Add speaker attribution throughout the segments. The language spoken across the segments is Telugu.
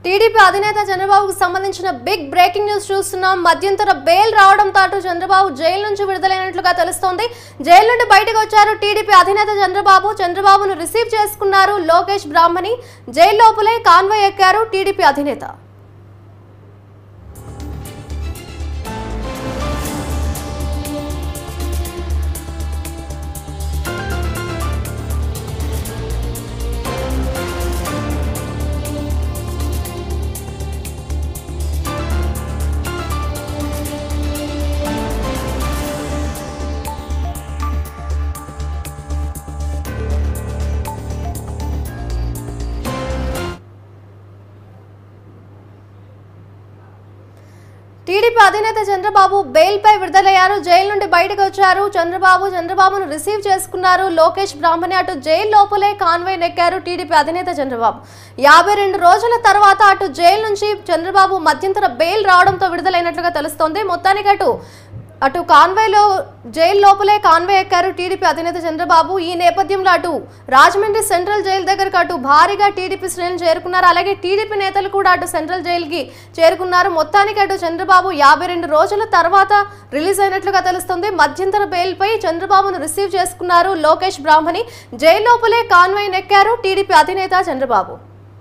Speaker 1: టీడీపీ అధినేత చంద్రబాబుకు సంబంధించిన బిగ్ బ్రేకింగ్ న్యూస్ చూస్తున్నాం మధ్యంతర బెయిల్ రావడంతో అటు చంద్రబాబు జైలు నుంచి విడుదలైనట్లుగా తెలుస్తోంది జైలు నుండి బయటకు వచ్చారు టీడీపీ అధినేత చంద్రబాబు చంద్రబాబును రిసీవ్ చేసుకున్నారు లోకేష్ బ్రాహ్మణి జైలు లోపలే కాన్వాయ్ ఎక్కారు టీడీపీ అధినేత టీడీపీ అధినేత చంద్రబాబు బెయిల్ పై విడుదలయ్యారు జైలు నుండి బయటకు వచ్చారు చంద్రబాబు చంద్రబాబును రిసీవ్ చేసుకున్నారు లోకేష్ బ్రాహ్మణి అటు జైలు లోపలే కాన్వే నెక్కారు టీడీపీ అధినేత చంద్రబాబు యాభై రెండు రోజుల తర్వాత అటు జైలు నుంచి చంద్రబాబు మధ్యంతర బెయిల్ రావడంతో విడుదలైనట్లుగా తెలుస్తోంది మొత్తానికి అటు అటు కాన్వేలో జైలు లోపలే కాన్వే ఎక్కారు టీడీపీ అధినేత చంద్రబాబు ఈ నేపథ్యంలో అటు రాజమండ్రి సెంట్రల్ జైలు దగ్గరకు అటు భారీగా టీడీపీ శ్రేణులు చేరుకున్నారు అలాగే టీడీపీ నేతలు కూడా అటు సెంట్రల్ జైలుకి చేరుకున్నారు మొత్తానికి అటు చంద్రబాబు యాభై రెండు రోజుల తర్వాత రిలీజ్ అయినట్లుగా తెలుస్తుంది మధ్యంతర బెయిల్పై చంద్రబాబును రిసీవ్ చేసుకున్నారు లోకేష్ బ్రాహ్మణి జైలు లోపలే కాన్వే నెక్కారు టీడీపీ అధినేత చంద్రబాబు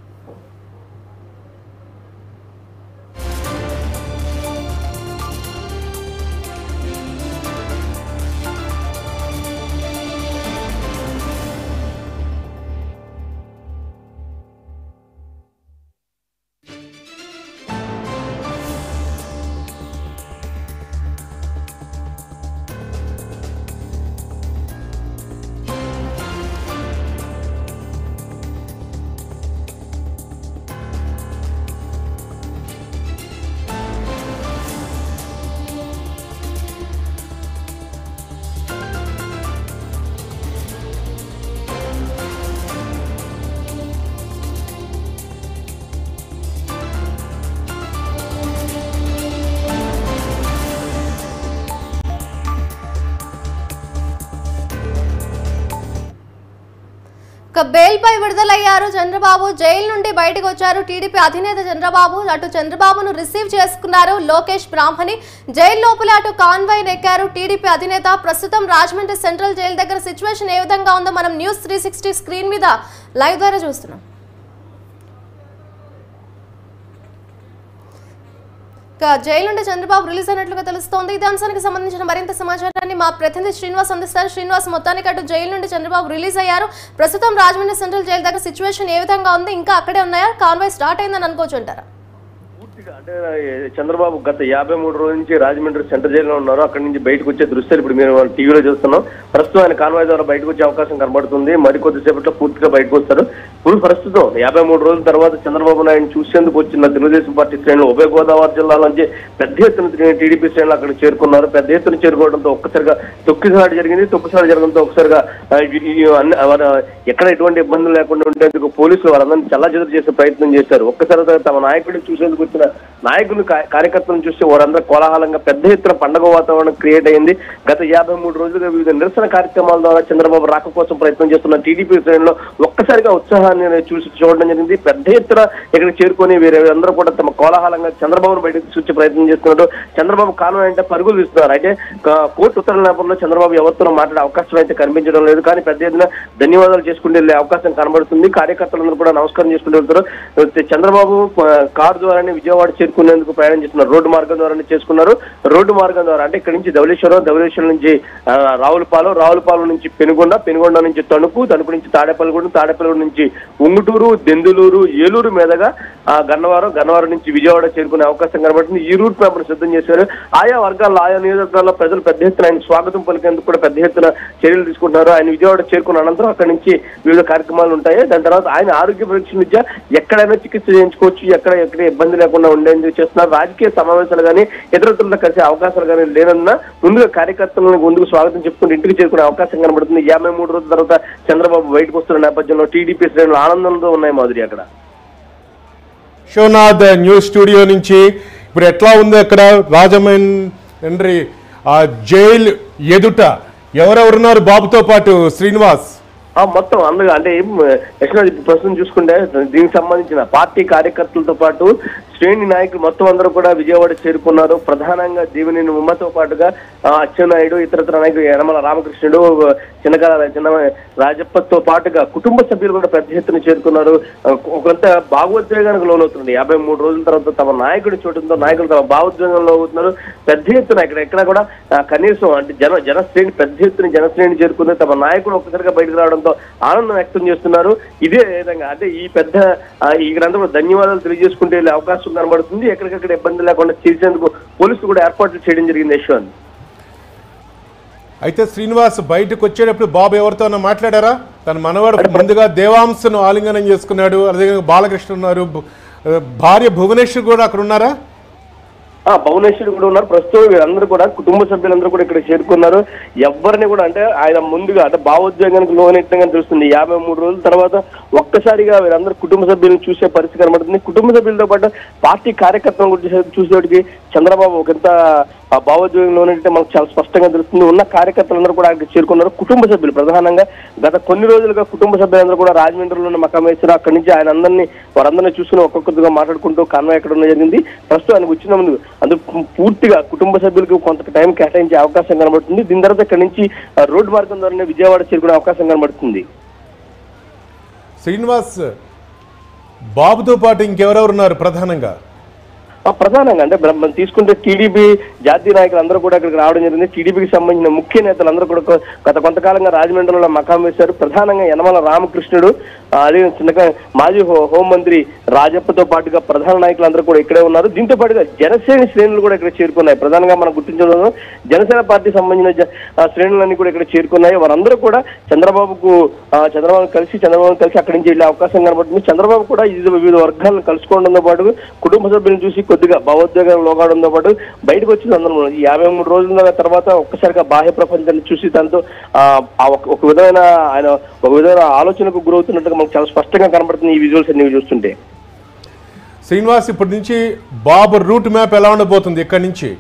Speaker 1: ఇక బెయిల్ పై విడుదలయ్యారు చంద్రబాబు జైలు నుండి బయటకు వచ్చారు టీడీపీ అధినేత చంద్రబాబు అటు చంద్రబాబును రిసీవ్ చేసుకున్నారు లోకేష్ బ్రాహ్మణి జైలు లోపల అటు కాన్వాయ్ నెక్కారు టీడీపీ అధినేత ప్రస్తుతం రాజమండ్రి సెంట్రల్ జైలు దగ్గర సిచ్యువేషన్ ఏ విధంగా ఉందో మనం న్యూస్ త్రీ సిక్స్టీ స్క్రీన్ మీద లైవ్ ద్వారా చూస్తున్నాం ఇక జైలు నుండి చంద్రబాబు రిలీజ్ అయినట్లుగా తెలుస్తోంది ఇదే అంశానికి సంబంధించిన మరింత సమాచారాన్ని మా ప్రతినిధి శ్రీనివాస్ అందిస్తారు శ్రీనివాస్ మొత్తానికి అటు జైలు నుండి చంద్రబాబు రిలీజ్ అయ్యారు ప్రస్తుతం రాజమండ్రి సెంట్రల్ జైలు దగ్గర సిచ్యువేషన్ ఏ విధంగా ఉంది ఇంకా అక్కడే ఉన్నాయా కాన్వాయ్ స్టార్ట్ అయిందని అనుకోవచ్చు అంటారా
Speaker 2: పూర్తిగా అంటే చంద్రబాబు గత యాభై మూడు రోజుల నుంచి రాజమండ్రి సెంట్రల్ జైల్లో ఉన్నారు అక్కడి నుంచి బయటకు వచ్చే దృశ్యాలు ఇప్పుడు మీరు టీవీలో చూస్తున్నాం ప్రస్తుతం ఆయన కాన్వాయ్ ద్వారా బయటకు వచ్చే అవకాశం కనబడుతుంది మరికొద్దిసేపట్లో పూర్తిగా బయటకు వస్తారు ఇప్పుడు ప్రస్తుతం యాభై మూడు రోజుల తర్వాత చంద్రబాబు నాయుడు చూసేందుకు వచ్చిన తెలుగుదేశం పార్టీ శ్రేణులు ఉభయ గోదావరి జిల్లాల నుంచి పెద్ద ఎత్తున టీడీపీ శ్రేణులు అక్కడ చేరుకున్నారు పెద్ద ఎత్తున చేరుకోవడంతో ఒక్కసారిగా తొక్కిసాడు జరిగింది తొక్కిసాడు జరగడంతో ఒకసారిగా ఆ, ఈ- ఈ అన్ని- వారు ఎక్కడ ఎటువంటి ఇబ్బందులు లేకుండా ఉండేందుకు పోలీసులు వారందరినీ చల్లాచెదురు చేసే ప్రయత్నం చేశారు ఒక్కసారిగా తమ నాయకుడిని చూసేందుకు వచ్చిన నాయకులు కా- కార్యకర్తలను చూస్తే వారందరూ కోలాహలంగా పెద్ద ఎత్తున పండగ వాతావరణం క్రియేట్ అయింది గత యాభై మూడు రోజులుగా వివిధ నిరసన కార్యక్రమాల ద్వారా చంద్రబాబు రాక కోసం ప్రయత్నం చేస్తున్న టీడీపీ శ్రేణుల్లో ఒక్కసారిగా ఉత్సాహాన్ని చూసి చూడడం జరిగింది పెద్ద ఎత్తున ఇక్కడ చేరుకొని వీరందరూ కూడా తమ కోలాహలంగా చంద్రబాబును బయటకు చూసే ప్రయత్నం చేస్తున్నారు చంద్రబాబు కాలం అంటే పరుగులు తీస్తున్నారు అయితే క- కోర్టు ఉత్తర్వుల నేపథ్యంలో చంద్రబాబు ఎవరితో మాట్లాడే అవకాశం అయితే కనిపించడం లేదు కానీ పెద్ద ఎత్తున ధన్యవాదాలు చేసుకుంటూ వెళ్ళే అవకాశం కనబడుతుంది కార్యకర్తలందరూ కూడా నమస్కారం చేసుకుంటూ వెళ్తారు అయితే చంద్రబాబు ఆ, కారు ద్వారానే విజయవాడ చేరుకునేందుకు ప్రయాణం చేస్తున్నారు రోడ్డు మార్గం ద్వారానే చేసుకున్నారు రోడ్డు మార్గం ద్వారా అంటే ఇక్కడ నుంచి ధవళేశ్వరం ధవళేశ్వరం నుంచి ఆ, రావులపాలెం రావులపాలెం నుంచి పెనుగొండ పెనుగొండ నుంచి తణుకు తణుకు నుంచి తాడేపల్లిగూడెం తాడేపల్లిగూడెం నుంచి ఉంగుటూరు దెందులూరు ఏలూరు మీదుగా ఆ, గన్నవరం గన్నవరం నుంచి విజయవాడ చేరుకునే అవకాశం కనబడుతుంది ఈ రూట్ మ్యాప్ సిద్ధం చేశారు ఆయా వర్గాల్లో ఆయా నియోజకవర్గాల్లో ప్రజలు పెద్ద ఎత్తున ఆయన స్వాగతం పలికేందుకు కూడా పెద్ద ఎత్తున చర్యలు తీసుకుంటున్నారు ఆయన విజయవాడ చేరుకున్న అనంతరం అక్కడి నుంచి వివిధ కార్యక్రమాలు ఉంటాయి దాని తర్వాత ఆయన ఆరోగ్య పరీక్ష విద్య ఎక్కడైనా చికిత్స చేయించుకోవచ్చు ఎక్కడ ఎక్కడ ఇబ్బంది లేకుండా ఉండేందుకు చేస్తున్నారు రాజకీయ సమావేశాలు కానీ ఇతరులతో కలిసే అవకాశాలు కానీ లేనన్నా ముందుగా కార్యకర్తలను ముందుకు స్వాగతం చెప్పుకుంటూ ఇంటికి చేరుకునే అవకాశం కనబడుతుంది యాభై మూడు రోజుల తర్వాత చంద్రబాబు బయటకు వస్తున్న నేపథ్యంలో టీడీపీ శ్రేణులు ఆనందంతో ఉన్నాయి మాధురి అక్కడ
Speaker 3: విశ్వనాథ్ న్యూస్ స్టూడియో నుంచి ఇప్పుడు ఎట్లా ఉంది అక్కడ రాజమండ్రి ఆ జైల్ ఎదుట ఎవరెవరున్నారు బాబుతో పాటు శ్రీనివాస్
Speaker 2: ఆ మొత్తం అందులో అంటే ఏం, యశ్వరాజ్ ఇప్పుడు ప్రస్తుతం చూసుకుంటే దీనికి సంబంధించిన పార్టీ కార్యకర్తలతో పాటు శ్రేణి నాయకులు మొత్తం అందరూ కూడా విజయవాడ చేరుకున్నారు ప్రధానంగా దీవెని ఉమ్మతో పాటుగా ఆ, అచ్చెన్నాయుడు ఇతరత్ర నాయకులు యనమల రామకృష్ణుడు చిన్నకాల చిన్న రాజప్పతో పాటుగా కుటుంబ సభ్యులు కూడా పెద్ద ఎత్తున చేరుకున్నారు ఆ, కొంత భావోద్వేగానికి లోనవుతుంది యాభై మూడు రోజుల తర్వాత తమ నాయకుడి చూడటంతో నాయకులు తమ భావోద్వేగంలో అవుతున్నారు పెద్ద ఎత్తున ఇక్కడ ఎక్కడ కూడా ఆ, కనీసం అంటే జన జనశ్రేణి పెద్ద ఎత్తున జనశ్రేణి చేరుకుంది తమ నాయకుడు ఒక్కసారిగా బయటకు రావడంతో ఆనందం వ్యక్తం చేస్తున్నారు ఇదే విధంగా అంటే ఈ పెద్ద ఆ, ఈ గ్రంథంలో ధన్యవాదాలు తెలియజేసుకుంటే వెళ్ళే అవకాశం కనబడుతుంది ఎక్కడికక్కడ ఇబ్బంది లేకుండా చేసేందుకు పోలీసులు కూడా ఏర్పాట్లు చేయడం జరిగింది యశ్వంత్
Speaker 3: అయితే శ్రీనివాస్ బయటకు వచ్చేటప్పుడు బాబు ఎవరితోనో మాట్లాడారా తన మనవాడు ముందుగా దేవాంశను ఆలింగనం చేసుకున్నాడు అదేవిధంగా బాలకృష్ణ ఉన్నారు భు- ఆ, భార్య భువనేశ్వర్ కూడా అక్కడ ఉన్నారా
Speaker 2: ఆ భువనేశ్వర్ కూడా ఉన్నారు ప్రస్తుతం వీళ్ళందరూ కూడా కుటుంబ సభ్యులందరూ కూడా ఇక్కడ చేరుకున్నారు ఎవరిని కూడా అంటే ఆయన ముందుగా అంటే భావోద్వేగానికి లోనెట్టగా తెలుస్తుంది యాభై మూడు రోజుల తర్వాత ఒక్కసారిగా వీళ్ళందరూ కుటుంబ సభ్యులను చూసే పరిస్థితి కనబడుతుంది కుటుంబ సభ్యులతో పాటు పార్టీ కార్యకర్తలను కూడా చూసే- చూసేటికి చంద్రబాబు ఒకంత ఆ భావోద్వేగం లోనంటే మనకు చాలా స్పష్టంగా తెలుస్తుంది ఉన్న కార్యకర్తలందరూ కూడా అక్కడికి చేరుకున్నారు కుటుంబ సభ్యులు ప్రధానంగా గత కొన్ని రోజులుగా కుటుంబ సభ్యులందరూ కూడా రాజమండ్రిలోనే మకాం వేశారు అక్కడి నుంచి ఆయన అందరినీ వారందరినీ చూసుకుని ఒక్కొక్కరిగా మాట్లాడుకుంటూ కాన్వాయ్ ఎక్కడ ఉన్న జరిగింది ప్రస్తుతం ఆయనకు వచ్చిన ముందు అందుకు పూర్తిగా కుటుంబ సభ్యులకు కొంత టైం కేటాయించే అవకాశం కనబడుతుంది దీని తర్వాత ఇక్కడి నుంచి ఆ, రోడ్డు మార్గం ద్వారానే విజయవాడ చేరుకునే అవకాశం కనబడుతుంది
Speaker 3: శ్రీనివాస్ బాబుతో పాటు ఇంకెవరెవరు ఉన్నారు ప్రధానంగా
Speaker 2: ఆ, ప్రధానంగా అంటే బ్ర- మనం తీసుకుంటే టీడీపీ జాతీయ నాయకులు అందరూ కూడా ఇక్కడికి రావడం జరిగింది టీడీపీకి సంబంధించిన ముఖ్య నేతలు అందరూ కూడా కొ- గత కొంతకాలంగా రాజమండ్రిలో మకాం వేశారు ప్రధానంగా యనమల రామకృష్ణుడు ఆ, అదే చిన్నగా మాజీ హో- హోంమంత్రి రాజప్పతో పాటుగా ప్రధాన నాయకులు అందరూ కూడా ఇక్కడే ఉన్నారు దీంతో పాటుగా జనసేన శ్రేణులు కూడా ఇక్కడ చేరుకున్నాయి ప్రధానంగా మనం గుర్తించడం జనసేన పార్టీ సంబంధించిన జ- ఆ, శ్రేణులన్నీ కూడా ఇక్కడ చేరుకున్నాయి వారందరూ కూడా చంద్రబాబుకు ఆ, చంద్రబాబు కలిసి చంద్రబాబు కలిసి అక్కడి నుంచి వెళ్ళే అవకాశం కనబడుతుంది చంద్రబాబు కూడా ఇది వివిధ వర్గాలను కలుసుకోవడంతో పాటు కుటుంబ సభ్యులను చూసి కొద్దిగా భావోద్వేగం లోగాడంతో పాటు బయటకు వచ్చిన సందర్భంలో ఈ యాభై మూడు రోజుల తర్వాత ఒక్కసారిగా బాహ్య ప్రపంచాన్ని చూసి దాంతో ఆ, ఆ ఒక- ఒక విధమైన ఆయన ఒక విధమైన ఆలోచనకు గురవుతున్నట్టుగా మనకు చాలా స్పష్టంగా కనబడుతుంది ఈ విజువల్స్ అన్ని చూస్తుంటే
Speaker 3: శ్రీనివాస్ ఇప్పటి నుంచి బాబు రూట్ మ్యాప్ ఎలా ఉండబోతుంది ఇక్కడి నుంచి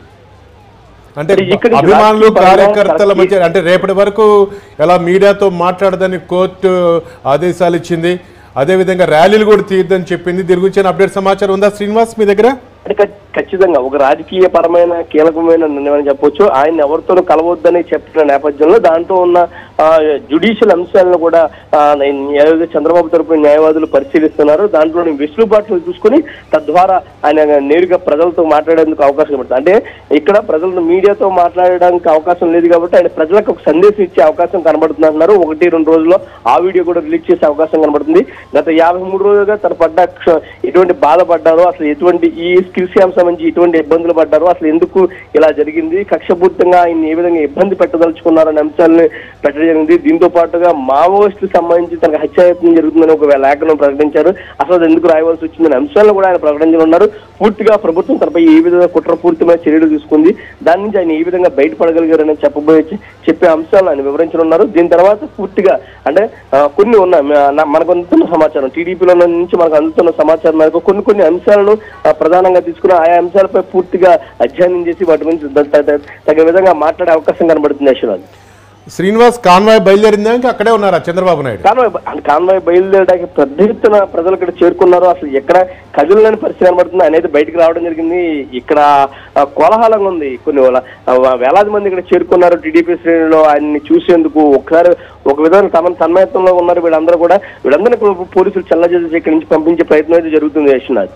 Speaker 3: అంటే
Speaker 2: మరి ఇక్కడి నుంచి
Speaker 3: అభిమానులు
Speaker 2: రాజకీయ పరంగా
Speaker 3: కార్యకర్తల
Speaker 2: కరెక్ట్
Speaker 3: మధ్య అంటే రేపటి వరకు ఎలా మీడియాతో మాట్లాడదని కోర్టు ఆదేశాలు ఇచ్చింది అదేవిధంగా ర్యాలీలు కూడా తీయద్దని చెప్పింది దీని గురించి ఏమైనా అప్డేట్ సమాచారం ఉందా శ్రీనివాస్ మీ దగ్గర
Speaker 2: అంటే ఖ- ఖచ్చితంగా ఒక రాజకీయ పరమైన కీలకమైన నిర్ణయం అని చెప్పొచ్చు ఆయన ఎవరితోనూ కలవద్దని చెప్పిన నేపథ్యంలో దాంట్లో ఉన్న జుడిషియల్ అంశాలను కూడా ఆ, ఏదైతే చంద్రబాబు తరపున న్యాయవాదులు పరిశీలిస్తున్నారు దాంట్లోని వెసులుబాట్లు చూసుకుని తద్వారా ఆయన నేరుగా ప్రజలతో మాట్లాడేందుకు అవకాశం పడుతుంది అంటే ఇక్కడ ప్రజలను మీడియాతో మాట్లాడడానికి అవకాశం లేదు కాబట్టి ఆయన ప్రజలకు ఒక సందేశం ఇచ్చే అవకాశం కనబడుతుంది అంటున్నారు ఒకటి రెండు రోజుల్లో ఆ వీడియో కూడా రిలీజ్ చేసే అవకాశం కనబడుతుంది గత యాభై మూడు రోజులుగా తన పడ్డ క్ష- ఎటువంటి బాధపడ్డారో అసలు ఎటువంటి ఈ స్కిల్స్ సంబంధించి ఎటువంటి ఇబ్బందులు పడ్డారో అసలు ఎందుకు ఇలా జరిగింది కక్షపూర్తంగా ఆయన ఏ విధంగా ఇబ్బంది పెట్టదలుచుకున్నారనే అంశాలను పెట్టడం జరిగింది దీంతో పాటుగా మావోయిస్టు సంబంధించి తనకు హత్యాయత్నం జరుగుతుందని ఒక లేఖను ప్రకటించారు అసలు అది ఎందుకు రాయవలసి వచ్చిందనే అంశాలను కూడా ఆయన ప్రకటించనున్నారు పూర్తిగా ప్రభుత్వం తనపై ఏ విధంగా కుట్రపూరితమైన చర్యలు తీసుకుంది దాని నుంచి ఆయన ఏ విధంగా బయటపడగలిగారని చెప్పబోయే చెప్పే అంశాలను ఆయన వివరించనున్నారు దీని తర్వాత పూర్తిగా అంటే ఆ, కొన్ని ఉన్నాయి మ- నా- మనకు అందుతున్న సమాచారం టీడీపీలో నుంచి మనకు అందుతున్న సమాచారం మేరకు కొన్ని కొన్ని అంశాలను ఆ, ప్రధానంగా తీసుకుని ఆయా అంశాలపై పూర్తిగా అధ్యయనం చేసి వాటి గురించి ద- త- త- తగిన విధంగా మాట్లాడే అవకాశం కనబడుతుంది యశ్వరాజ్
Speaker 3: శ్రీనివాస్ కాన్వాయ్ బయలుదేరిందా ఇంకా అక్కడే ఉన్నారా చంద్రబాబు నాయుడు
Speaker 2: కాన్వాయ్ బ- అంటే కాన్వాయ్ బయలుదేరడానికి పెద్ద ఎత్తున ప్రజలు ఇక్కడ చేరుకున్నారు అసలు ఎక్కడ కదిలిన పరిస్థితి కనబడుతుంది అనేది బయటకు రావడం జరిగింది ఇక్కడ ఆ, కోలాహలంగా ఉంది కొన్ని వేల- ఆ, వేలాది మంది ఇక్కడ చేరుకున్నారు టీడీపీ శ్రేణిలో ఆయన్ని చూసేందుకు ఒకసారి ఒక విధంగా తమ తన్మయత్వంలో ఉన్నారు వీళ్ళందరూ కూడా వీళ్ళందరినీ కూడా పోలీసులు చల్లజేసి ఇక్కడి నుంచి పంపించే ప్రయత్నం అయితే జరుగుతుంది యశ్వనాథ్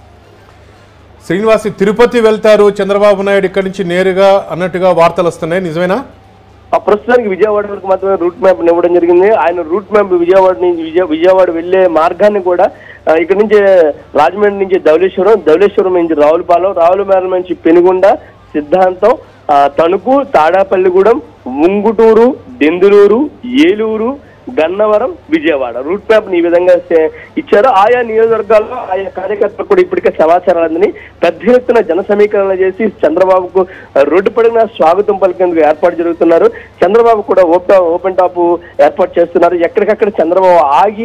Speaker 3: శ్రీనివాస్ తిరుపతి వెళ్తారు చంద్రబాబు నాయుడు ఇక్కడి నుంచి నేరుగా అన్నట్టుగా వార్తలు వస్తున్నాయి నిజమేనా
Speaker 2: ఆ ప్రస్తుతానికి విజయవాడ వరకు మాత్రమే రూట్ మ్యాప్ ఇవ్వడం జరిగింది ఆయన రూట్ మ్యాప్ విజయవాడ నుంచి విజయ విజయవాడ వెళ్లే మార్గాన్ని కూడా ఆ, ఇక్కడ నుంచి రాజమండ్రి నుంచి ధవళేశ్వరం ధవళేశ్వరం నుంచి రావులపాలెం రావులపాలెం నుంచి పెనుగొండ సిద్ధాంతం ఆ, తణుకు తాడాపల్లిగూడెం ఉంగుటూరు దెందులూరు ఏలూరు గన్నవరం విజయవాడ రూట్ మ్యాప్ ఈ విధంగా చే- ఇచ్చారు ఆయా నియోజకవర్గాల్లో ఆయా కార్యకర్తలు కూడా ఇప్పటికే సమాచారాలు అందని పెద్ద ఎత్తున జన సమీకరణ చేసి చంద్రబాబుకు రోడ్డు పడిన స్వాగతం పలికేందుకు ఏర్పాటు జరుగుతున్నారు చంద్రబాబు కూడా ఓపెన్ ఓపెన్ టాప్ ఏర్పాటు చేస్తున్నారు ఎక్కడికక్కడ చంద్రబాబు ఆగి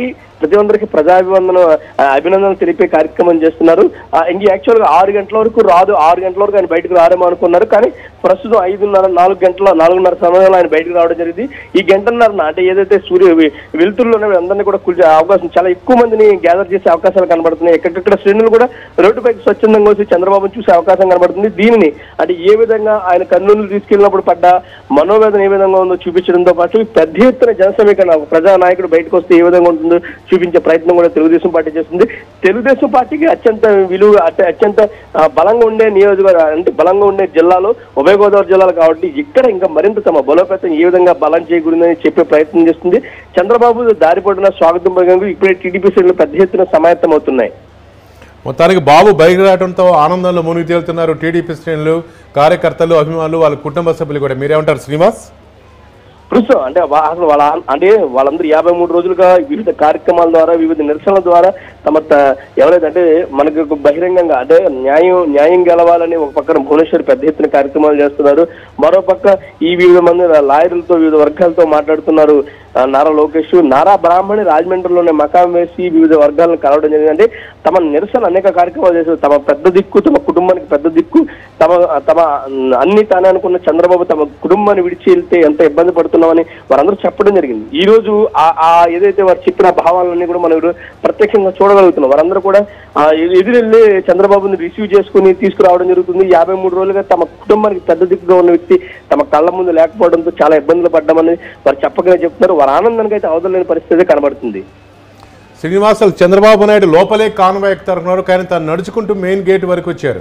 Speaker 2: ప్రతి ఒక్కరికి ప్రజాభివందన ఆ, అభినందనలు తెలిపే కార్యక్రమం చేస్తున్నారు ఆ, ఇంక యాక్చువల్ గా ఆరు గంటల వరకు రాదు ఆరు గంటల వరకు ఆయన బయటకు రారేమో అనుకున్నారు కానీ ప్రస్తుతం ఐదున్నర నాలుగు గంటల నాలుగున్నర సమయంలో ఆయన బయటకు రావడం జరిగింది ఈ గంటన్నర అంటే ఏదైతే సూర్య వె- వెలుతురులోనే అందరినీ కూడా కూల్చే అవకాశం చాలా ఎక్కువ మందిని గ్యాదర్ చేసే అవకాశాలు కనబడుతున్నాయి ఎక్కడెక్కడ శ్రేణులు కూడా రోడ్డుపైకి స్వచ్ఛందంగా వచ్చి చంద్రబాబును చూసే అవకాశం కనబడుతుంది దీనిని అంటే ఏ విధంగా ఆయన కర్నూలు తీసుకెళ్ళినప్పుడు పడ్డ మనోవేదన ఏ విధంగా ఉందో చూపించడంతో పాటు పెద్ద ఎత్తున జన సమీకరణ ఒక ప్రజా నాయకుడు బయటకు వస్తే ఏ విధంగా ఉంటుందో చూపించే ప్రయత్నం కూడా తెలుగుదేశం పార్టీ చేస్తుంది తెలుగుదేశం పార్టీకి అత్యంత విలువ అత్య- అత్యంత ఆ, బలంగా ఉండే నియోజకవర్గ అంటే బలంగా ఉండే జిల్లాలో ఉభయ గోదావరి జిల్లాలు కాబట్టి ఇక్కడ ఇంకా మరింత తమ బలోపేతం ఏ విధంగా బలం చేకూరిందని చెప్పే ప్రయత్నం చేస్తుంది చంద్రబాబు దారిపడిన స్వాగతం పలికేందుకు ఇప్పుడే టీడీపీ శ్రేణులు పెద్ద ఎత్తున సమాయత్తం అవుతున్నాయి
Speaker 3: మొత్తానికి బాబు బయటకు రావడంతో ఆనందంలో మునిగి తేలుతున్నారు టీడీపీ శ్రేణులు కార్యకర్తలు అభిమానులు వాళ్ళ కుటుంబ సభ్యులు కూడా మీరేమంటారు శ్రీనివాస్
Speaker 2: ప్రస్తుతం అంటే వా- అసలు వాళ్ళ అంటే వాళ్ళందరూ యాభై మూడు రోజులుగా వివిధ కార్యక్రమాల ద్వారా వివిధ నిరసనల ద్వారా తమ త- ఎవరైతే అంటే మనకు ఒక బహిరంగంగా అంటే న్యాయం న్యాయం గెలవాలని ఒక పక్కన భువనేశ్వర్ పెద్ద ఎత్తున కార్యక్రమాలు చేస్తున్నారు మరో పక్క ఈ వివిధ మంది లాయర్లతో వివిధ వర్గాలతో మాట్లాడుతున్నారు ఆ, నారా లోకేష్ నారా బ్రాహ్మణి రాజమండ్రిలోనే మకాం వేసి వివిధ వర్గాలను కలవడం జరిగింది అంటే తమ నిరసన అనేక కార్యక్రమాలు చేశారు తమ పెద్ద దిక్కు తమ కుటుంబానికి పెద్ద దిక్కు తమ తమ అన్ని తానే అనుకున్న చంద్రబాబు తమ కుటుంబాన్ని విడిచి వెళ్తే ఎంత ఇబ్బంది పడుతున్నామని వారందరూ చెప్పడం జరిగింది ఈ రోజు ఆ ఆ ఏదైతే వారు చెప్పిన భావాలన్నీ కూడా మనం ఈరోజు ప్రత్యక్షంగా చూడగలుగుతున్నాం వారందరూ కూడా ఆ ఎ- ఎదురెళ్ళి చంద్రబాబుని రిసీవ్ చేసుకుని తీసుకురావడం జరుగుతుంది యాభై మూడు రోజులుగా తమ కుటుంబానికి పెద్ద దిక్కుగా ఉన్న వ్యక్తి తమ కళ్ళ ముందు లేకపోవడంతో చాలా ఇబ్బందులు పడ్డామని వారు చెప్పగానే చెప్తున్నారు వారి ఆనందానికి అయితే అవదలేని పరిస్థితి కనబడుతుంది
Speaker 3: శ్రీనివాసులు చంద్రబాబు నాయుడు లోపలే కాన్వాయ్ ఎక్కుతారన్నారు కానీ తను నడుచుకుంటూ మెయిన్ గేట్ వరకు వచ్చారు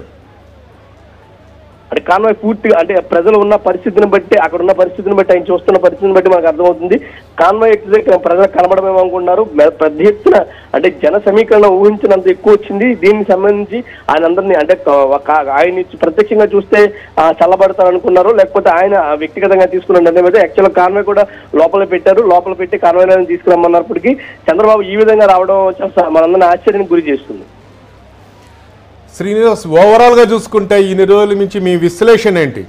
Speaker 2: అంటే కాన్వాయ్ పూర్తిగా అంటే ప్రజలు ఉన్న పరిస్థితిని బట్టి అక్కడ ఉన్న పరిస్థితిని బట్టి ఆయన చూస్తున్న పరిస్థితిని బట్టి మనకు అర్థమవుతుంది కాన్వాయ్ ఎక్కితే ప్రజలకు కనబడమేమో అనుకుంటున్నారు మె- పెద్ద ఎత్తున అంటే జన సమీకరణ ఊహించినంత ఎక్కువ వచ్చింది దీనికి సంబంధించి ఆయన అందరినీ అంటే క- ఒక- ఆయన ఇచ్చి ప్రత్యక్షంగా చూస్తే ఆ, చల్లబడతారు అనుకున్నారు లేకపోతే ఆయన వ్యక్తిగతంగా తీసుకున్న నిర్ణయం అయితే యాక్చువల్ కాన్వాయ్ కూడా లోపల పెట్టారు లోపల పెట్టి కాన్వాయ్ తీసుకురమ్మన్నప్పటికీ చంద్రబాబు ఈ విధంగా రావడం చాలా మనందరినీ ఆశ్చర్యానికి గురి చేస్తుంది
Speaker 3: శ్రీనివాస్ ఓవరాల్గా చూసుకుంటే ఇన్ని రోజుల నుంచి మీ విశ్లేషణ ఏంటి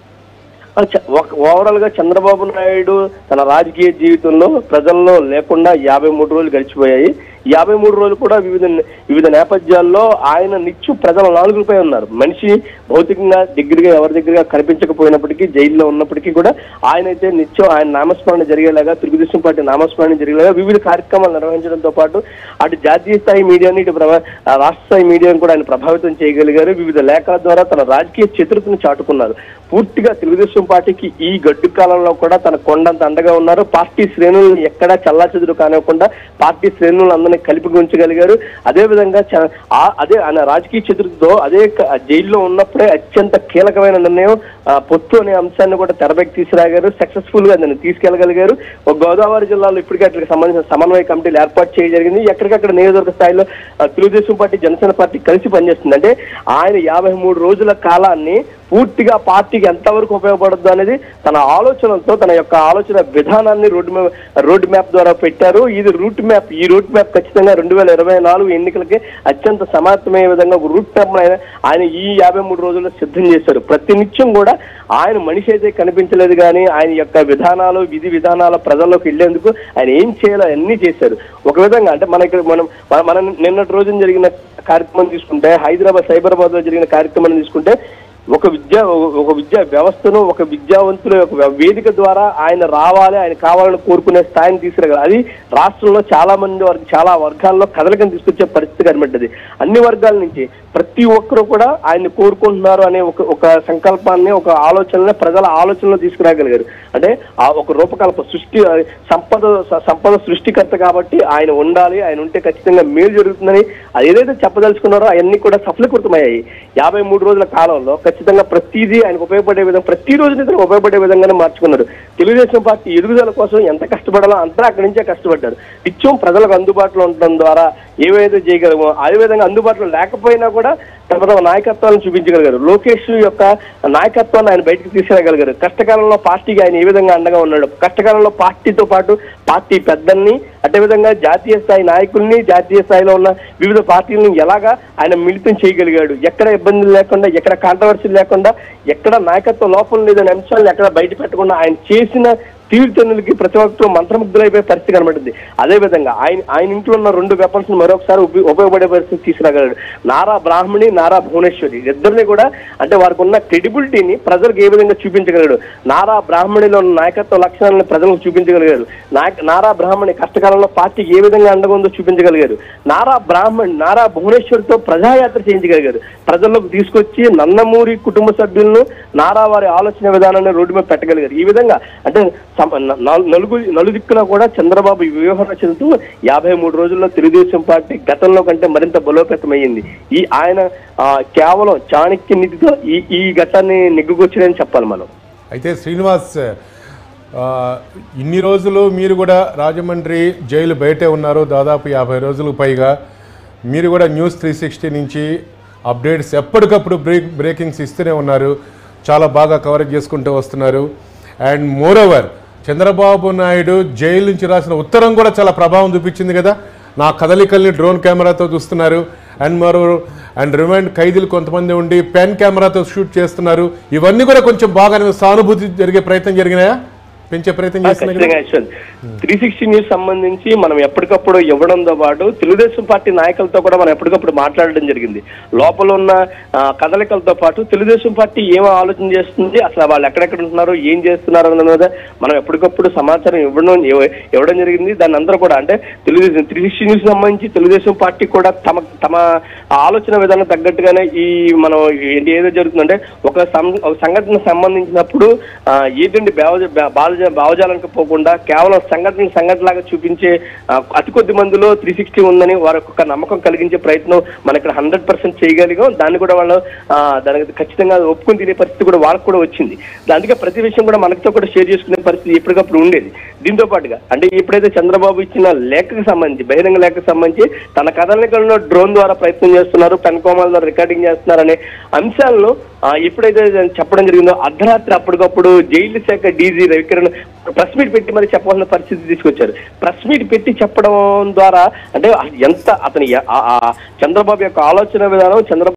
Speaker 2: ఓవరాల్ గా చంద్రబాబు నాయుడు తన రాజకీయ జీవితంలో ప్రజల్లో లేకుండా యాభై మూడు రోజులు గడిచిపోయాయి యాభై మూడు రోజులు కూడా వివిధ వివిధ నేపథ్యాల్లో ఆయన నిత్యం ప్రజల నాలుగులపై ఉన్నారు మనిషి భౌతికంగా దగ్గరగా ఎవరి దగ్గరగా కనిపించకపోయినప్పటికీ జైల్లో ఉన్నప్పటికీ కూడా ఆయన అయితే నిత్యం ఆయన నామస్మరణ జరిగేలాగా తెలుగుదేశం పార్టీ నామస్మరణ జరిగేలాగా వివిధ కార్యక్రమాలు నిర్వహించడంతో పాటు అటు జాతీయ స్థాయి మీడియాని ఇటు ప్రభా- ఆ రాష్ట్ర స్థాయి మీడియాని కూడా ఆయన ప్రభావితం చేయగలిగారు వివిధ లేఖల ద్వారా తన రాజకీయ చతురతను చాటుకున్నారు పూర్తిగా తెలుగుదేశం పార్టీకి ఈ గడ్డు కాలంలో కూడా తన కొండంత అండగా ఉన్నారు పార్టీ శ్రేణులను ఎక్కడా చల్లాచెదురు కానివ్వకుండా పార్టీ శ్రేణులను అందరినీ కలిపి ఉంచగలిగారు అదే విధంగా చ- ఆ- అదే ఆయన రాజకీయ చతురతతో అదే క- జైల్లో ఉన్నప్పుడే అత్యంత కీలకమైన నిర్ణయం ఆ, పొత్తు అనే అంశాన్ని కూడా తెరపైకి తీసుకురాగారు సక్సెస్ఫుల్ గా దాన్ని తీసుకెళ్లగలిగారు ఒక గోదావరి జిల్లాలో ఇప్పటికే అట్లకి సంబంధించిన సమన్వయ కమిటీలు ఏర్పాటు చేయడం జరిగింది ఎక్కడికక్కడ నియోజకవర్గ స్థాయిలో ఆ, తెలుగుదేశం పార్టీ జనసేన పార్టీ కలిసి పనిచేస్తుంది అంటే ఆయన యాభై మూడు రోజుల కాలాన్ని పూర్తిగా పార్టీకి ఎంతవరకు ఉపయోగపడుద్దు అనేది తన ఆలోచనలతో తన యొక్క ఆలోచన విధానాన్ని రోడ్ మ్యాప్ రోడ్ మ్యాప్ ద్వారా పెట్టారు ఇది రూట్ మ్యాప్ ఈ రూట్ మ్యాప్ ఖచ్చితంగా రెండు వేల ఇరవై నాలుగు ఎన్నికలకి అత్యంత సమాప్తమయ్యే విధంగా ఒక రూట్ మ్యాప్ ఆయన ఆయన ఈ యాభై మూడు రోజుల్లో సిద్ధం చేశారు ప్రతి నిత్యం కూడా ఆయన మనిషి అయితే కనిపించలేదు కానీ ఆయన యొక్క విధానాలు విధి విధానాల ప్రజల్లోకి వెళ్లేందుకు ఆయన ఏం చేయాలో అన్ని చేశారు ఒక విధంగా అంటే మన ఇక్కడ మనం మన- మన నిన్నటి రోజున జరిగిన కార్యక్రమం తీసుకుంటే హైదరాబాద్ సైబరాబాద్ లో జరిగిన కార్యక్రమం తీసుకుంటే ఒక విద్యా ఒక విద్యా వ్యవస్థను ఒక విద్యావంతుల యొక్క వేదిక ద్వారా ఆయన రావాలి ఆయన కావాలని కోరుకునే స్థాయిని తీసుకురాగలరు అది రాష్ట్రంలో చాలా మంది వారికి చాలా వర్గాల్లో కదలికను తీసుకొచ్చే పరిస్థితి కనబడ్డది అన్ని వర్గాల నుంచి ప్రతి ఒక్కరూ కూడా ఆయన్ని కోరుకుంటున్నారు అనే ఒక ఒక సంకల్పాన్ని ఒక ఆలోచనని ప్రజల ఆలోచనలో తీసుకురాగలిగారు అంటే ఆ ఒక రూపకల్ప సృష్టి సంపద స- సంపద సృష్టికర్త కాబట్టి ఆయన ఉండాలి ఆయన ఉంటే ఖచ్చితంగా మేలు జరుగుతుందని అది ఏదైతే చెప్పదలుచుకున్నారో అవన్నీ కూడా సఫలీకృతమయ్యాయి యాభై మూడు రోజుల కాలంలో ఖచ్చితంగా ప్రతిదీ ఆయనకు ఉపయోగపడే విధంగా ప్రతి రోజు నిద్ర ఉపయోగపడే విధంగానే మార్చుకున్నారు తెలుగుదేశం పార్టీ ఎదుగుదల కోసం ఎంత కష్టపడాలో అంతా అక్కడి నుంచే కష్టపడ్డారు నిత్యం ప్రజలకు అందుబాటులో ఉండడం ద్వారా ఏవైతే చేయగలమో అదే విధంగా అందుబాటులో లేకపోయినా కూడా తమ తమ నాయకత్వాలను చూపించగలిగారు లోకేష్ యొక్క నాయకత్వాన్ని ఆయన బయటకు తీసుకురాగలిగారు కష్టకాలంలో పార్టీకి ఆయన ఏ విధంగా అండగా ఉన్నాడు కష్టకాలంలో పార్టీతో పాటు పార్టీ పెద్దల్ని అదేవిధంగా జాతీయ స్థాయి నాయకుల్ని జాతీయ స్థాయిలో ఉన్న వివిధ పార్టీలను ఎలాగా ఆయన మిళితం చేయగలిగాడు ఎక్కడ ఇబ్బందులు లేకుండా ఎక్కడ కాంట్రవర్సీ లేకుండా ఎక్కడ నాయకత్వ లోపం లేదనే అంశాలను ఎక్కడ బయట పెట్టకుండా ఆయన చేసిన తీర్థనులకి ప్రతి ఒక్కరు మంత్రముగ్ధులైపోయే పరిస్థితి కనబడింది అదే విధంగా ఆయన ఆయన ఇంట్లో ఉన్న రెండు వెపన్స్ మరొకసారి ఉప- ఉపయోగపడే పరిస్థితి తీసుకురాగలడు నారా బ్రాహ్మణి నారా భువనేశ్వరి ఇద్దరిని కూడా అంటే వారికి ఉన్న క్రెడిబిలిటీని ప్రజలకు ఏ విధంగా చూపించగలడు నారా బ్రాహ్మణిలో ఉన్న నాయకత్వ లక్షణాలను ప్రజలకు చూపించగలిగారు నాయక నారా బ్రాహ్మణి కష్టకాలంలో పార్టీకి ఏ విధంగా అండగా ఉందో చూపించగలిగారు నారా బ్రాహ్మణ్ నారా భువనేశ్వరితో ప్రజాయాత్ర చేయించగలిగారు ప్రజల్లోకి తీసుకొచ్చి నందమూరి కుటుంబ సభ్యులను నారా వారి ఆలోచన విధానాన్ని రోడ్డు మీద పెట్టగలిగారు ఈ విధంగా అంటే సమ- న- నలు- నలుగు నలుదిక్కులా కూడా చంద్రబాబు ఈ వ్యూహం రచనతో యాభై మూడు రోజుల్లో తెలుగుదేశం పార్టీ గతంలో కంటే మరింత బలోపేతమైంది ఈ ఆయన ఆ, కేవలం చాణక్య నీతితో ఈ ఈ ఘట్టాన్ని నెగ్గుకొచ్చాడని చెప్పాలి మనం
Speaker 3: అయితే శ్రీనివాస్ ఆ, ఇన్ని రోజులు మీరు కూడా రాజమండ్రి జైలు బయటే ఉన్నారు దాదాపు యాభై రోజులకు పైగా మీరు కూడా న్యూస్ త్రీ సిక్స్టీ నుంచి అప్డేట్స్ ఎప్పటికప్పుడు బ్రేక్ బ్రేకింగ్స్ ఇస్తూనే ఉన్నారు చాలా బాగా కవరేజ్ చేసుకుంటూ వస్తున్నారు and moreover Chandrababu Naidu jail నుంచి రాసిన ఉత్తరం కూడా చాలా ప్రభావం చూపించింది కదా నా కదలికల్ని డ్రోన్ కెమెరాతో చూస్తున్నారు అండ్ మరో అండ్ రిమైండ్ ఖైదీలు కొంతమంది ఉండి పెన్ కెమెరాతో షూట్ చేస్తున్నారు ఇవన్నీ కూడా కొంచెం బాగా సానుభూతి జరిగే ప్రయత్నం జరిగినాయా పెంచే ప్రయత్నం చేస్తున్నాయి కదా?
Speaker 2: ఖచ్చితంగా యశ్వంత్ త్రీ సిక్స్టీ న్యూస్ సంబంధించి మనం ఎప్పటికప్పుడు ఇవ్వడంతో పాటు తెలుగుదేశం పార్టీ నాయకులతో కూడా మనం ఎప్పటికప్పుడు మాట్లాడడం జరిగింది లోపల ఉన్న ఆ, కదలికలతో పాటు తెలుగుదేశం పార్టీ ఏం ఆలోచన చేస్తుంది అసలు వాళ్ళు ఎక్కడెక్కడ ఉంటున్నారు ఏం చేస్తున్నారు అన్న మీద మనం ఎప్పటికప్పుడు సమాచారం ఇవ్వడం ఇవ్వ- ఇవ్వడం జరిగింది దాన్ని అందరూ కూడా అంటే తెలుగుదేశం త్రీ సిక్స్టీ న్యూస్ సంబంధించి తెలుగుదేశం పార్టీ కూడా తమ తమ ఆలోచన విధానం తగ్గట్టుగానే ఈ మనం ఏంటి ఏదో జరుగుతుందంటే ఒక సం- ఒక సంఘటన సంబంధించినప్పుడు ఆ, ఏదండి భావజ- భా- భావజ- భావజాలానికి పోకుండా కేవలం సంఘటన సంఘటనలాగా చూపించే ఆ, అతి కొద్ది మందిలో త్రీ సిక్స్టీ ఉందని వారికి ఒక నమ్మకం కలిగించే ప్రయత్నం మన ఇక్కడ హండ్రెడ్ పర్సెంట్ చేయగలిగాం దాన్ని కూడా వాళ్ళు ఆ, దానికి ఖచ్చితంగా ఒప్పుకొని తినే పరిస్థితి కూడా వాళ్ళకి కూడా వచ్చింది అందుకే ప్రతి విషయం కూడా మనతో కూడా షేర్ చేసుకునే పరిస్థితి ఎప్పటికప్పుడు ఉండేది దీంతో పాటుగా అంటే ఎప్పుడైతే చంద్రబాబు ఇచ్చిన లేఖకు సంబంధించి బహిరంగ లేఖకు సంబంధించి తన కథనికలను డ్రోన్ ద్వారా ప్రయత్నం చేస్తున్నారు పెన్ కోమాల ద్వారా రికార్డింగ్ చేస్తున్నారు అనే అంశాలను ఆ, ఎప్పుడైతే చెప్పడం జరిగిందో అర్ధరాత్రి అప్పటికప్పుడు జైలు శాఖ డీజీ రవికిరణ్ ప్రెస్ మీట్ పెట్టి మరి చెప్పాల్సిన పరిస్థితి తీసుకొచ్చారు ప్రెస్ మీట్ పెట్టి చెప్పడం ద్వారా అంటే ఎంత అతని ఆ- ఆ చంద్రబాబు యొక్క ఆలోచన విధానం చంద్రబాబు